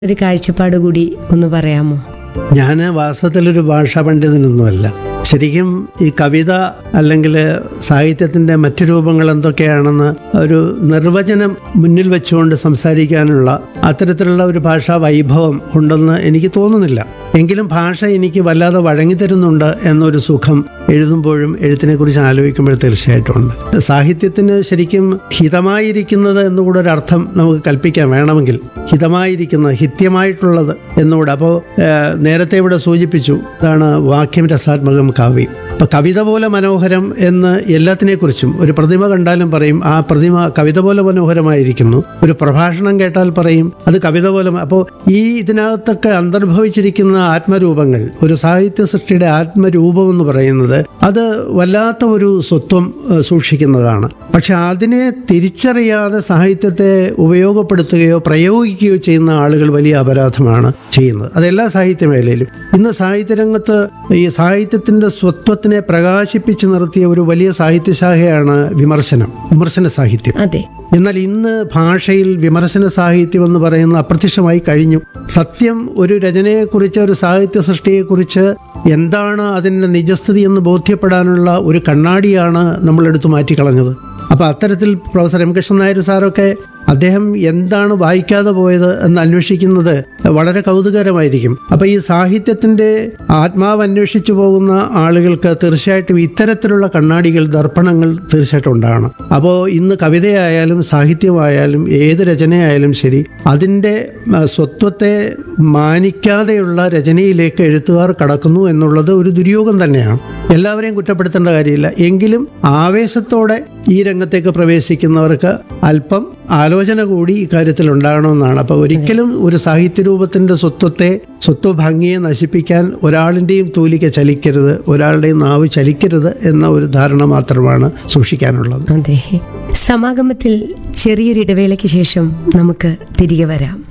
ഒരു കാഴ്ചപ്പാട് കൂടി ഒന്ന് പറയാമോ ഞാൻ വാസ്തവത്തിലൊരു ഭാഷാ പണ്ഡിതനൊന്നുമല്ല ശരിക്കും ഈ കവിത അല്ലെങ്കിൽ സാഹിത്യത്തിൻ്റെ മറ്റു രൂപങ്ങൾ എന്തൊക്കെയാണെന്ന് ഒരു നിർവചനം മുന്നിൽ വെച്ചുകൊണ്ട് സംസാരിക്കാനുള്ള അത്തരത്തിലുള്ള ഒരു ഭാഷാ വൈഭവം ഉണ്ടെന്ന് എനിക്ക് തോന്നുന്നില്ല എങ്കിലും ഭാഷ എനിക്ക് വല്ലാതെ വഴങ്ങിത്തരുന്നുണ്ട് എന്നൊരു സുഖം എഴുതുമ്പോഴും എഴുത്തിനെക്കുറിച്ച് ആലോചിക്കുമ്പോൾ തീർച്ചയായിട്ടും ഉണ്ട് സാഹിത്യത്തിന് ശരിക്കും ഹിതമായിരിക്കുന്നത് എന്നുകൂടെ ഒരു അർത്ഥം നമുക്ക് കൽപ്പിക്കാൻ വേണമെങ്കിൽ ഹിതമായിരിക്കുന്നത് ഹിത്യമായിട്ടുള്ളത് എന്നുകൂടെ അപ്പോൾ നേരത്തെ ഇവിടെ സൂചിപ്പിച്ചു ഇതാണ് വാക്യം രസാത്മകം കാവ്യം അപ്പോൾ കവിത പോലെ മനോഹരം എന്ന് എല്ലാത്തിനെക്കുറിച്ചും ഒരു പ്രതിമ കണ്ടാലും പറയും ആ പ്രതിമ കവിത പോലെ മനോഹരമായിരിക്കുന്നു ഒരു പ്രഭാഷണം കേട്ടാൽ പറയും അത് കവിത പോലെ അപ്പോൾ ഈ ഇതിനകത്തൊക്കെ അന്തർഭവിച്ചിരിക്കുന്ന ആത്മരൂപങ്ങൾ ഒരു സാഹിത്യ സൃഷ്ടിയുടെ ആത്മരൂപം എന്ന് പറയുന്നത് അത് വല്ലാത്ത ഒരു സ്വത്വം ഏഹ്, സൂക്ഷിക്കുന്നതാണ് പക്ഷെ അതിനെ തിരിച്ചറിയാതെ സാഹിത്യത്തെ ഉപയോഗപ്പെടുത്തുകയോ പ്രയോഗിക്കുകയോ ചെയ്യുന്ന ആളുകൾ വലിയ അപരാധമാണ് ചെയ്യുന്നത് അതെല്ലാ സാഹിത്യ മേഖലയിലും ഇന്ന് സാഹിത്യരംഗത്ത് ഈ സാഹിത്യത്തിന്റെ സ്വത്വത്തിനെ പ്രകാശിപ്പിച്ചു നിർത്തിയ ഒരു വലിയ സാഹിത്യശാഖയാണ് വിമർശനം വിമർശന സാഹിത്യം അതെ എന്നാൽ ഇന്ന് ഭാഷയിൽ വിമർശന സാഹിത്യം എന്ന് പറയുന്നത് അപ്രത്യക്ഷമായി കഴിഞ്ഞു സത്യം ഒരു രചനയെക്കുറിച്ച് ഒരു സാഹിത്യ സൃഷ്ടിയെക്കുറിച്ച് എന്താണ് അതിൻ്റെ നിജസ്ഥിതി എന്ന് ബോധ്യപ്പെടാനുള്ള ഒരു കണ്ണാടിയാണ് നമ്മൾ എടുത്തു മാറ്റിക്കളഞ്ഞത് അപ്പോൾ അത്തരത്തിൽ പ്രൊഫസർ എം കൃഷ്ണൻ നായർ സാറൊക്കെ അദ്ദേഹം എന്താണ് വായിക്കാതെ പോയത് എന്ന് അന്വേഷിക്കുന്നത് വളരെ കൗതുകരമായിരിക്കും അപ്പോൾ ഈ സാഹിത്യത്തിൻ്റെ ആത്മാവ് അന്വേഷിച്ചു പോകുന്ന ആളുകൾക്ക് തീർച്ചയായിട്ടും ഇത്തരത്തിലുള്ള കണ്ണാടികൾ ദർപ്പണങ്ങൾ തീർച്ചയായിട്ടും ഉണ്ടാകണം അപ്പോൾ ഇന്ന് കവിതയായാലും സാഹിത്യമായാലും ഏത് രചനയായാലും ശരി അതിൻ്റെ ആ, സ്വത്വത്തെ മാനിക്കാതെയുള്ള രചനയിലേക്ക് എഴുത്തുകാർ കടക്കുന്നു എന്നുള്ളത് ഒരു ദുര്യോഗം തന്നെയാണ് എല്ലാവരെയും കുറ്റപ്പെടുത്തേണ്ട കാര്യമില്ല എങ്കിലും ആവേശത്തോടെ ഈ രംഗത്തേക്ക് പ്രവേശിക്കുന്നവർക്ക് അല്പം ആലോചന കൂടി ഇക്കാര്യത്തിൽ ഉണ്ടാകണമെന്നാണ് അപ്പോൾ ഒരിക്കലും ഒരു സാഹിത്യ രൂപത്തിൻ്റെ സ്വത്വത്തെ സ്വത്വ ഭംഗിയെ നശിപ്പിക്കാൻ ഒരാളിൻ്റെയും തൂലിക ചലിക്കരുത് ഒരാളുടെയും നാവ് ചലിക്കരുത് എന്ന ഒരു ധാരണ മാത്രമാണ് സൂക്ഷിക്കാനുള്ളത് അതെ സമാഗമത്തിൽ ചെറിയൊരു ഇടവേളയ്ക്ക് ശേഷം നമുക്ക് തിരികെ വരാം